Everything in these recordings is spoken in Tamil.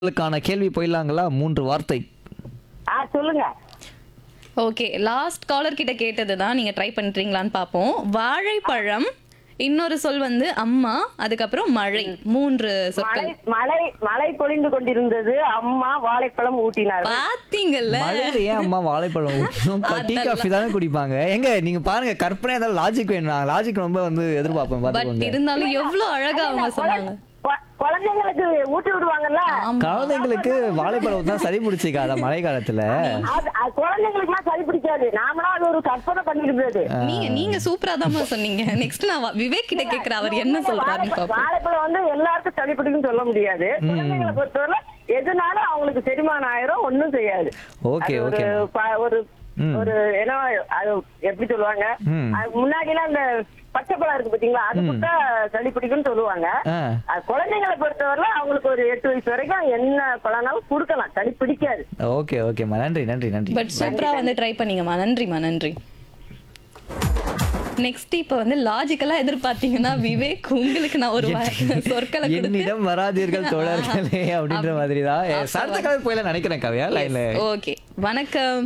உங்களுக்கான கேள்வி போயிடலாங்களா மூன்று வார்த்தை ஆ சொல்லுங்க ஓகே லாஸ்ட் காலர் கிட்ட கேட்டது தான் நீங்க ட்ரை பண்றீங்களான்னு பார்ப்போம் வாழைப்பழம் இன்னொரு சொல் வந்து அம்மா அதுக்கப்புறம் மழை மூன்று மழை சொற்கள் மழை மழை பொழிந்து கொண்டிருந்தது அம்மா வாழைப்பழம் ஊட்டினார் பாத்தீங்கல்ல மழையில ஏன் அம்மா வாழைப்பழம் ஊத்தணும்? டீ காஃபி தானே குடிப்பாங்க எங்க நீங்க பாருங்க கற்பனை ஏதாவது லாஜிக் வேணும் லாஜிக் ரொம்ப வந்து எதிர்பார்ப்பேன் பட் பாத்துக்கோங்க இருந்தாலும் எவ்வளவு அழகா அவங்க சொன்னாங்க கொ- குழந்தைங்களுக்கு ஊட்டி விடுவாங்கல்ல குழந்தைங்களுக்கு வாழைப்பழம் தான் சரி பிடிச்சிக்காத மழை காலத்துல அது அது குழந்தைங்களுக்கு எல்லாம் சரி பிடிக்காது நாமளா அது ஒரு கற்பனை பண்ணிருக்கிறது நீங்க நீங்க சூப்பரா தான் சொன்னீங்க நெக்ஸ்ட் நான் வா- விவேக் கிட்ட கேக்குற அவர் என்ன சொல்றாருன்னு பாப்போம் வாழைப்பழம் வந்து எல்லாருக்கும் சளி பிடிக்கும்னு சொல்ல முடியாது குழந்தைங்களை பொறுத்தவரை எதுனாலும் அவங்களுக்கு செரிமானம் ஆயிரும் ஒண்ணும் செய்யாது Okay, அது ஒரு okay. ப- ஒரு ம். ஒரு ஏன்னா அது எப்படி சொல்லுவாங்க ம். அது முன்னாடி எல்லாம் இந்த பச்சை பழம் இருக்கு பாத்தீங்களா அது கொடுத்தா சளி பிடிக்கும்னு சொல்லுவாங்க ஆ. அது குழந்தைங்களை பொறுத்தவரை அவங்களுக்கு ஒரு எட்டு வயசு வரைக்கும் என்ன பழம்னாலும் கொடுக்கலாம் சளி பிடிக்காது ஓகே ஓகேம்மா நன்றி நன்றி நன்றி பட் சூப்பரா வந்து ட்ரை பண்ணீங்கம்மா நன்றிம்மா நன்றி நெக்ஸ்ட் இப்ப வந்து லாஜிக்கலா எதிர்பார்த்தீங்கன்னா விவேக் உங்களுக்கு நான் ஒரு வா- சொற்களை கொடுத்து என்னிடம் வராதீர்கள் தோழர்களே அப்படின்ற மாதிரி தான் அடுத்த காலம் போயில நினைக்கிறேன் கவியா லைன்ல ஓகே வணக்கம்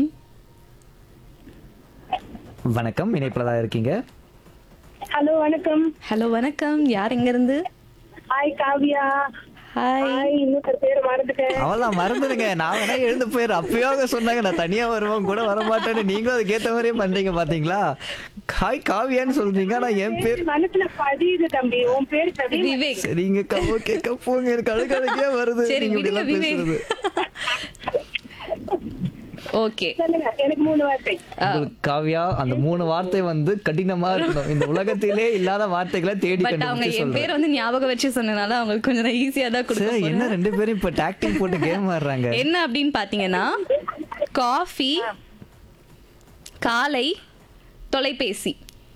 வணக்கம் இணைப்புல தான் இருக்கீங்க ஹலோ வணக்கம் ஹலோ வணக்கம் யார் எங்க இருந்து ஹாய் காவியா ஹாய் ஹாய் இன்னொரு பேர் மறந்துட்டேன் அவெல்லாம் மறந்துடுங்க நான் வேணா எழுந்து போயிரு அப்பயோ அவங்க சொன்னாங்க நான் தனியா வருவோம் கூட வர மாட்டேன்னு நீங்களும் அதுக்கு ஏத்த மாதிரியே பண்றீங்க பாத்தீங்களா காய் காவியான்னு சொல்றீங்க ஆனா என் பேர் மனசுல பதியுது தம்பி உன் பேர் சரி விவேக் சரிங்க கவோ கேட்க போங்க எனக்கு அழுகழுக்கே வருது சரி நீங்க இப்படி விடுங்க எல்லாம் விவேக் பேசுறது ஓகே சொல்லுங்க எனக்கு மூணு வார்த்தை உங்களுக்கு காவியா அந்த மூணு வார்த்தை வந்து கடினமா இருக்கணும் இந்த உலகத்திலே இல்லாத வார்த்தைகளை தேடி பட் அவங்க கண்டுபிடிச்சு என் சொல்றேன் பேர் வந்து ஞாபகம் வச்சு சொன்னனால அவங்களுக்கு கொஞ்சம் ஈஸியா தான் கொடுக்க சரி, என்ன போறேன். ரெண்டு பேரும் இப்ப டாக்டிங் போட்டு கேம் ஆடுறாங்க என்ன அப்படின்னு பாத்தீங்கன்னா காஃபி காலை தொலைபேசி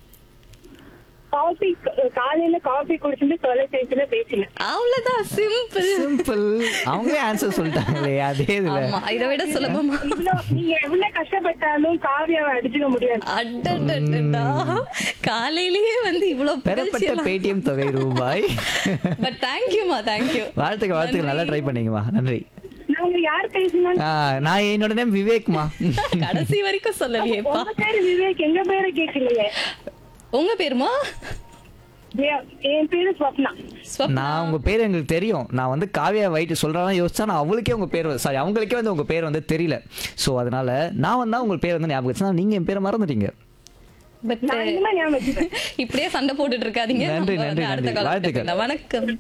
காஃபி காலையில காஃபி குடிச்சிட்டு தொலைபேசியில பேசினேன் அவ்வளவுதான் சிம்பிள் சிம்பிள் அவங்களே ஆன்சர் சொல்லிட்டாங்களே அதே இதுல ஆமா இதை விட சுலபமா இவ்வளவு நீங்க எவ்வளவு கஷ்டப்பட்டாலும் காவியாவை அடிச்சுக்க முடியாது அடடடடா. காலையிலேயே வந்து இவ்வளவு பெறப்பட்ட பேடிஎம் தொகை ரூபாய் பட் தேங்க்யூமா தேங்க்யூ வாழ்த்துக்கள் வாழ்த்துக்கள் நல்லா ட்ரை பண்ணீங்கம்மா நன்றி நாங்க யார் பேசினா ஆ, நான் என்னோட நேம் விவேக்மா கடைசி வரைக்கும் சொல்லலையேப்பா உங்க பேரு விவேக் எங்க பேரை கேட்கலையே உங்க பேருமா என் என் பேரு ஸ்வப்னா ஸ்வப்னா. நான் உங்க பேர் எங்களுக்கு தெரியும் நான் வந்து காவியா வைட்டு சொல்றேன் யோசிச்சா நான் அவளுக்கே உங்க பேர் சாரி அவங்களுக்கே வந்து உங்க பேர் வந்து தெரியல சோ அதனால நான் வந்தா உங்க பேர் வந்து ஞாபகம் வச்சுனா நீங்க என் பேரை மறந்துட்டீங்க பட் நான் இனிமே ஞாபகம் வச்சுக்கிறேன் இப்படியே சண்டை போட்டுட்டு இருக்காதீங்க நன்றி, நம்ம வந்து நன்றி, அடுத்த நன்றி. காலர் வாழ்த்துக்கள். பேசலாம். வணக்கம்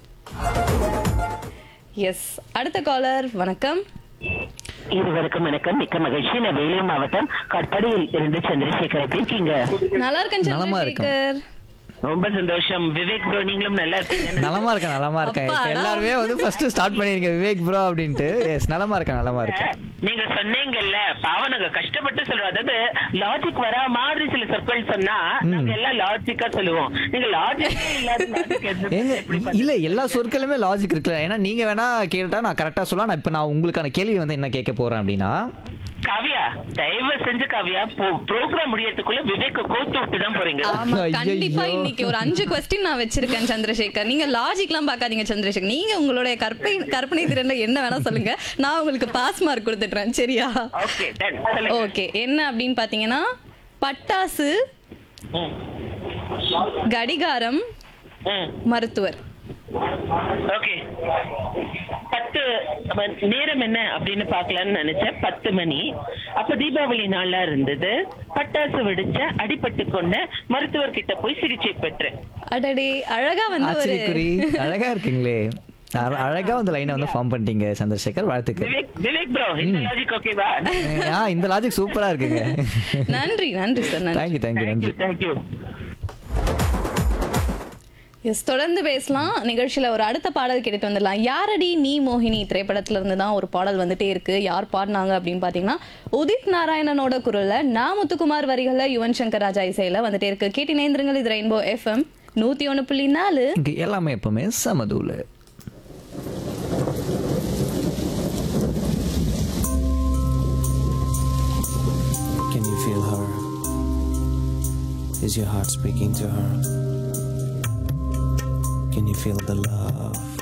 எஸ் அடுத்த காலர் வணக்கம் இருவருக்கும் வணக்கம் மிக்க மகிழ்ச்சி நான் வேலூர் மாவட்டம் கட்படியில் இருந்து சந்திரசேகர் எப்படி இருக்கீங்க நல்லா இருக்கேன் நலமா இருக்கேன். சந்திரசேகர் ரொம்ப சந்தோஷம் விவேக் ப்ரோ நீங்களும் நல்லா இருக்கீங்க நலமா இருக்கேன் நலமா இருக்கேன் இப்ப அப்பாடா. எல்லாருமே வந்து ஃபர்ஸ்ட் ஸ்டார்ட் பண்ணிருங்க விவேக் ப்ரோ அப்படின்ட்டு எஸ் நலமா இருக்கேன் நலமா இருக்கேன் நீங்க சொன்னீங்கல்ல பாவம் நாங்க கஷ்டப்பட்டு சொல்றோம் அதாவது லாஜிக் வரா மாதிரி சில சொற்கள் சொன்னா நாங்க எல்லாம் லாஜிக்கா சொல்லுவோம் நீங்க லாஜிக்கே இல்லாத logic எது- ஏங்க எப்படி பண்ண- இல்ல எல்லா சொற்களுமே லாஜிக் இருக்குல்ல ஏன்னா நீங்க வேணா கேட்டா நான் கரெக்டா சொல்லலாம் நான் இப்ப நான் உங்களுக்கான கேள்வி வந்து என்ன கேட்க போறேன் அப்படின்னா காவியா தயவு செஞ்சு காவியா ப்ரோக்ராம் முடியறதுக்குள்ள விவேக் கோத்து விட்டு தான் போறீங்க ஆமா கண்டிப்பா ஐயையோ. இன்னைக்கு ஒரு அஞ்சு கொஸ்டின் நான் வச்சிருக்கேன் சந்திரசேகர் நீங்க லாஜிக்லாம் பார்க்காதீங்க சந்திரசேகர் நீங்க உங்களுடைய கற்பனை கற்பனை திறன்ல என்ன வேணா சொல்லுங்க நான் உங்களுக்கு பாஸ் மார்க் கொடுத்துட்றேன் சரியா ஓகே டன் சொல்லுங்க ஓகே என்ன அப்படின்னு பாத்தீங்கன்னா பட்டாசு ம். கடிகாரம் ம். மருத்துவர் ஓகே பத்து ம- நேரம் என்ன அப்படின்னு பார்க்கலாம்னு நினைச்சேன் பத்து மணி அப்ப தீபாவளி நாளா இருந்தது பட்டாசு வெடிச்ச அடிபட்டு கொண்ட மருத்துவர் கிட்ட போய் சிகிச்சை பெற்றேன் அடடே அழகா வந்து ஒரு ஆச்சரியக்குறி அழகா இருக்கீங்களே அழ- அழகா வந்து லைனை வந்து ஃபார்ம் பண்ணிட்டீங்க சந்திரசேகர் வாழ்த்துக்கள் விவேக் விவேக் ப்ரோ இந்த லாஜிக் ஓகேவா ஆ இந்த லாஜிக் சூப்பரா இருக்குங்க நன்றி நன்றி சார் நன்றி தேங்க்யூ தேங்க்யூ நன்றி தேங்க்யூ எஸ் தொடர்ந்து பேசலாம் நிகழ்ச்சியில ஒரு அடுத்த பாடல் கேட்டுட்டு வந்துடலாம் யாரடி நீ மோகினி திரைப்படத்துல இருந்து தான் ஒரு பாடல் வந்துட்டே இருக்கு யார் பாடினாங்க அப்படின்னு பாத்தீங்கன்னா உதித் நாராயணனோட குரல்ல நா முத்துக்குமார் வரிகள்ல யுவன் சங்கர் ராஜா இசையில வந்துட்டே இருக்கு கேட்டி நேந்திரங்கள் இது ரெயின்போ எஃப்எம் நூத்தி ஒண்ணு புள்ளி நாலு இங்க எல்லாமே எப்பவுமே சமதூல Can you feel her? Is your heart speaking to her? Can you feel the love?